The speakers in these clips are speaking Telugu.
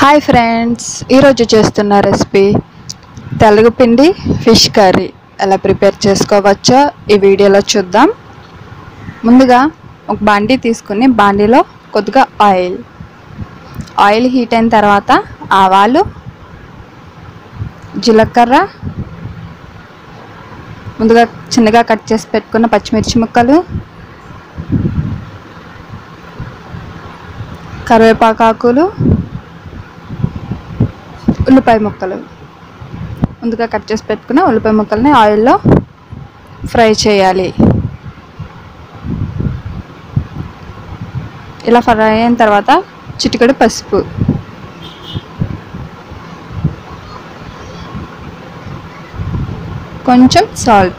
హాయ్ ఫ్రెండ్స్ ఈరోజు చేస్తున్న రెసిపీ తెలుగు పిండి ఫిష్ కర్రీ ఎలా ప్రిపేర్ చేసుకోవచ్చో ఈ వీడియోలో చూద్దాం ముందుగా ఒక బాండీ తీసుకుని బాండీలో కొద్దిగా ఆయిల్ ఆయిల్ హీట్ అయిన తర్వాత ఆవాలు జీలకర్ర ముందుగా చిన్నగా కట్ చేసి పెట్టుకున్న పచ్చిమిర్చి ముక్కలు కరివేపాకాకులు ఉల్లిపాయ ముక్కలు ముందుగా కట్ చేసి పెట్టుకున్న ఉల్లిపాయ ముక్కల్ని ఆయిల్లో ఫ్రై చేయాలి ఇలా ఫ్రై అయిన తర్వాత చిటికెడు పసుపు కొంచెం సాల్ట్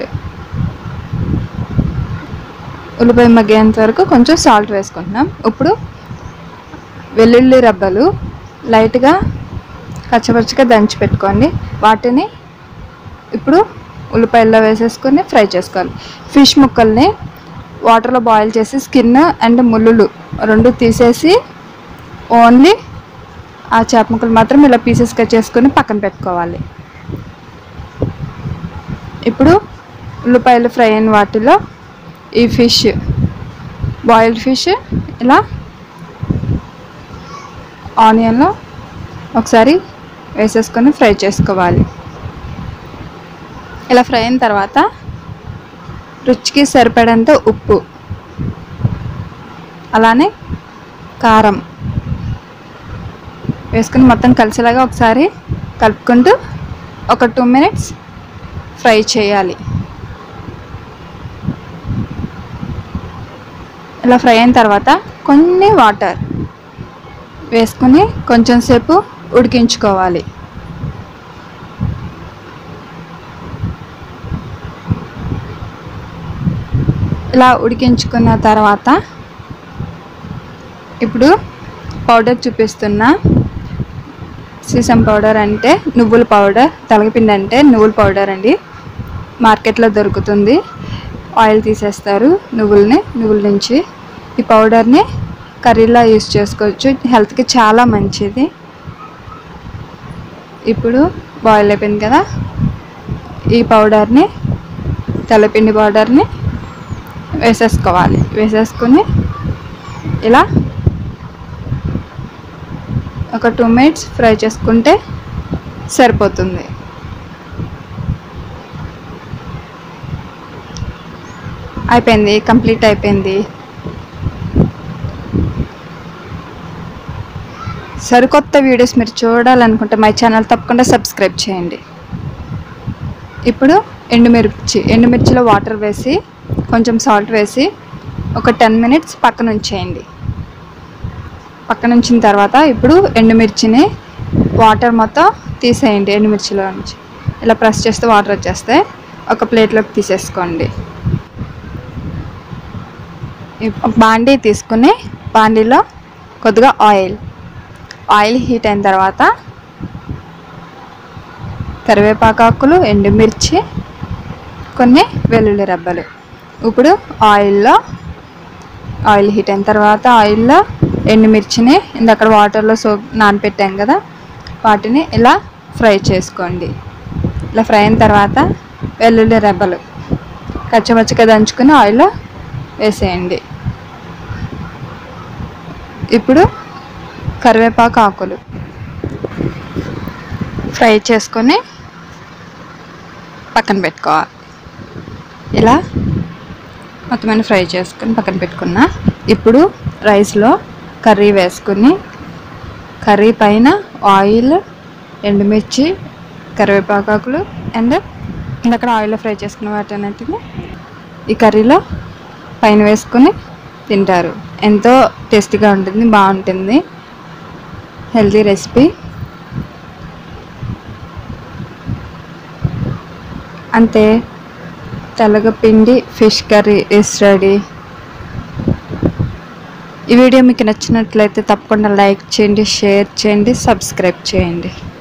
ఉల్లిపాయ మగ్గేంత వరకు కొంచెం సాల్ట్ వేసుకుంటున్నాం ఇప్పుడు వెల్లుల్లి రబ్బలు లైట్గా కచ్చపచ్చగా దంచి పెట్టుకోండి వాటిని ఇప్పుడు ఉల్లిపాయల్లో వేసేసుకొని ఫ్రై చేసుకోవాలి ఫిష్ ముక్కల్ని వాటర్లో బాయిల్ చేసి స్కిన్ అండ్ ముళ్ళులు రెండు తీసేసి ఓన్లీ ఆ చేప ముక్కలు మాత్రం ఇలా పీసెస్గా చేసుకొని పక్కన పెట్టుకోవాలి ఇప్పుడు ఉల్లిపాయలు ఫ్రై అయిన వాటిలో ఈ ఫిష్ బాయిల్డ్ ఫిష్ ఇలా ఆనియన్లో ఒకసారి వేసేసుకొని ఫ్రై చేసుకోవాలి ఇలా ఫ్రై అయిన తర్వాత రుచికి సరిపడేంత ఉప్పు అలానే కారం వేసుకుని మొత్తం కలిసేలాగా ఒకసారి కలుపుకుంటూ ఒక టూ మినిట్స్ ఫ్రై చేయాలి ఇలా ఫ్రై అయిన తర్వాత కొన్ని వాటర్ వేసుకుని కొంచెం సేపు ఉడికించుకోవాలి ఇలా ఉడికించుకున్న తర్వాత ఇప్పుడు పౌడర్ చూపిస్తున్నా సీసం పౌడర్ అంటే నువ్వుల పౌడర్ తలగపిండి అంటే నువ్వుల పౌడర్ అండి మార్కెట్లో దొరుకుతుంది ఆయిల్ తీసేస్తారు నువ్వుల్ని నువ్వుల నుంచి ఈ పౌడర్ని కర్రీలా యూస్ చేసుకోవచ్చు హెల్త్కి చాలా మంచిది ఇప్పుడు బాయిల్ అయిపోయింది కదా ఈ పౌడర్ని తెల్లపిండి పౌడర్ని వేసేసుకోవాలి వేసేసుకుని ఇలా ఒక టూ మినిట్స్ ఫ్రై చేసుకుంటే సరిపోతుంది అయిపోయింది కంప్లీట్ అయిపోయింది సరికొత్త వీడియోస్ మీరు చూడాలనుకుంటే మై ఛానల్ తప్పకుండా సబ్స్క్రైబ్ చేయండి ఇప్పుడు ఎండుమిర్చి ఎండుమిర్చిలో వాటర్ వేసి కొంచెం సాల్ట్ వేసి ఒక టెన్ మినిట్స్ పక్కన ఉంచేయండి పక్కన ఉంచిన తర్వాత ఇప్పుడు ఎండుమిర్చిని వాటర్ మొత్తం తీసేయండి ఎండుమిర్చిలో నుంచి ఇలా ప్రెస్ చేస్తే వాటర్ వచ్చేస్తే ఒక ప్లేట్లోకి తీసేసుకోండి ఒక బాండీ తీసుకుని బాండీలో కొద్దిగా ఆయిల్ ఆయిల్ హీట్ అయిన తర్వాత కరివేపాకాకులు ఎండుమిర్చి కొన్ని వెల్లుల్లి రబ్బలు ఇప్పుడు ఆయిల్లో ఆయిల్ హీట్ అయిన తర్వాత ఆయిల్లో ఎండుమిర్చిని ఇందక్కడ వాటర్లో సో నానపెట్టాం కదా వాటిని ఇలా ఫ్రై చేసుకోండి ఇలా ఫ్రై అయిన తర్వాత వెల్లుల్లి రెబ్బలు కచ్చపచ్చగా దంచుకుని ఆయిల్లో వేసేయండి ఇప్పుడు కరివేపాకు ఆకులు ఫ్రై చేసుకొని పక్కన పెట్టుకోవాలి ఇలా మొత్తం ఫ్రై చేసుకొని పక్కన పెట్టుకున్న ఇప్పుడు రైస్లో కర్రీ వేసుకుని కర్రీ పైన ఆయిల్ ఎండుమిర్చి కరివేపాకాకులు అండ్ ఇందక్కడ ఆయిల్లో ఫ్రై చేసుకున్న వాటన్నిటిని ఈ కర్రీలో పైన వేసుకొని తింటారు ఎంతో టేస్టీగా ఉంటుంది బాగుంటుంది హెల్తీ రెసిపీ అంతే తెల్లగపిండి ఫిష్ కర్రీ ఇస్ రెడీ ఈ వీడియో మీకు నచ్చినట్లయితే తప్పకుండా లైక్ చేయండి షేర్ చేయండి సబ్స్క్రైబ్ చేయండి